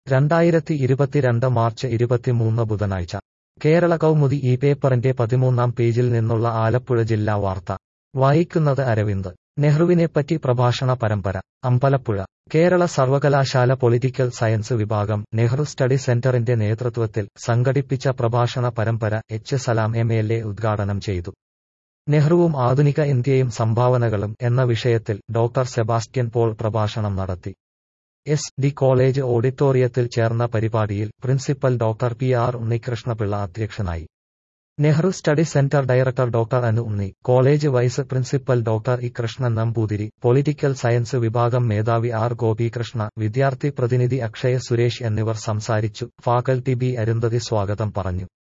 രണ്ടായിരത്തി ഇരുപത്തിരണ്ട് മാർച്ച് ഇരുപത്തിമൂന്ന് ബുധനാഴ്ച കേരള കൗമുദി ഈ പേപ്പറിന്റെ പതിമൂന്നാം പേജിൽ നിന്നുള്ള ആലപ്പുഴ ജില്ലാ വാർത്ത വായിക്കുന്നത് അരവിന്ദ് നെഹ്റുവിനെപ്പറ്റി പ്രഭാഷണ പരമ്പര അമ്പലപ്പുഴ കേരള സർവകലാശാല പൊളിറ്റിക്കൽ സയൻസ് വിഭാഗം നെഹ്റു സ്റ്റഡി സെന്ററിന്റെ നേതൃത്വത്തിൽ സംഘടിപ്പിച്ച പ്രഭാഷണ പരമ്പര H Salam M L A ഉദ്ഘാടനം ചെയ്തു നെഹ്റുവും ആധുനിക ഇന്ത്യയും സംഭാവനകളും എന്ന വിഷയത്തിൽ ഡോക്ടർ സെബാസ്റ്റ്യൻ പോൾ പ്രഭാഷണം നടത്തി എസ് ഡി കോളേജ് ഓഡിറ്റോറിയത്തിൽ ചേർന്ന പരിപാടിയിൽ principal doctor P R Unnikrishnapillai അധ്യക്ഷനായി Nehru study centre director doctor Anu Unni college vice principal doctor E Krishnan Namboothiri political science വിഭാഗം മേധാവി ആർ ഗോപികൃഷ്ണ വിദ്യാർത്ഥി പ്രതിനിധി അക്ഷയ സുരേഷ് എന്നിവർ സംസാരിച്ചു ഫാക്കൽറ്റി ബി അരുന്ധതി സ്വാഗതം പറഞ്ഞു